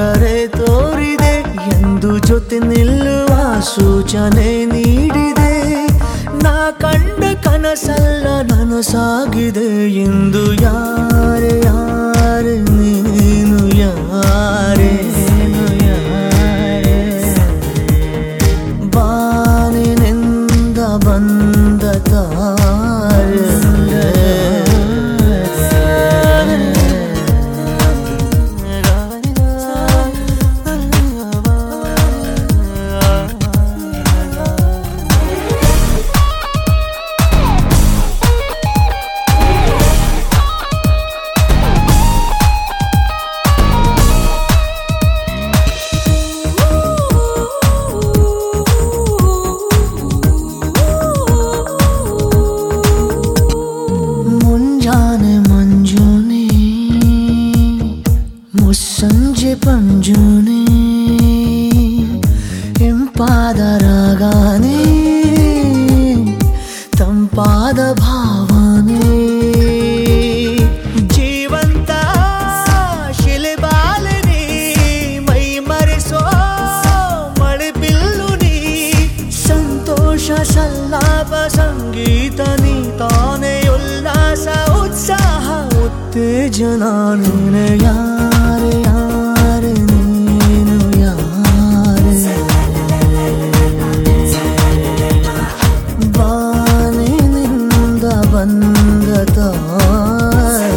ಆದರೆ ತೋರಿದೆ ಎಂದು ಜೊತೆ ನಿಲ್ಲುವ ಸೂಚನೆ ನೀಡಿದೆ ನಾ ಕಂಡ ಕನಸಲ್ಲ ನನಸಾಗಿದೆ ಎಂದು ಯಾರೆ ಯಾರೆ ನೀನು ಯಾರೆ ನೀನು ಯಾರೆ ಬಾನಿನಿಂದ ಬಂದ ತಾರೆ ಮುಂಜಾನೆ ಮಂಜುನೆ ಮುಸ್ಸಂಜೆ ಪಂಜುನೆ ಇಂಪಾದ ರಾಗಾನೆ ತಂಪಾದ ಭಾವನೆ ಜೀವಂತ ಶಿಲೆಬಾಲನೆ ಮೈ ಮರೆಸೋ ಮಳೆ ಬಿಲ್ಲು ನೀ ಸಂತೋಷ ಸಲ್ಲಾಪ ಸಂಗೀತ ನೀ ತಾನೇ ಉಲ್ಲಾಸ ಉತ್ಸಾಹ ಉತ್ತೇಜನ ನೀನೆ ಯಾರೆ ಯಾರೆ ನೀನು ಯಾರೆ ಬಾನಿನಿಂದ ಬಂದ ತಾರೆ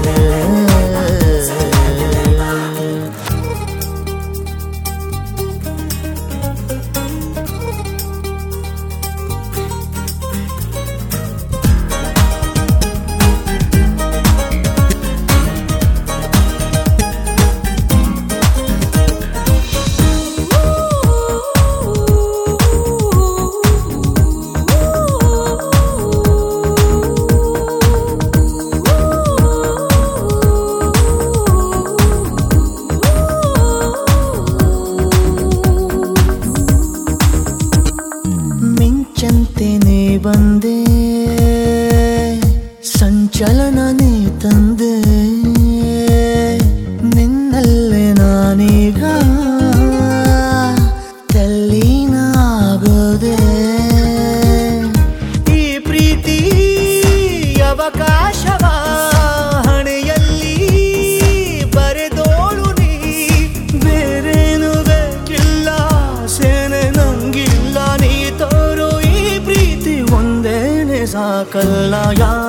ಮಿಂಚಂತೆನೆ ಬಂದೆ ಸಂಚಲನ ನೀ ತಂದೆ ನಿನ್ನಲ್ಲೇ ನಾನೀಗ ತಲ್ಲೀನ ಆಗೋದೆ ಈ ಪ್ರೀತಿ ಅವಕಾಶವ ಹಣೆಯಲ್ಲಿ ಬರೆದೋಳು ನೀ ಬೇರೇನು ಬೇಕಿಲ್ಲ ಸೇನೆ ನಂಗಿಲ್ಲ ನೀ ತೋರು ಈ ಪ್ರೀತಿ ಒಂದೇನೆ ಸಾಕಲ್ಲ ಯಾ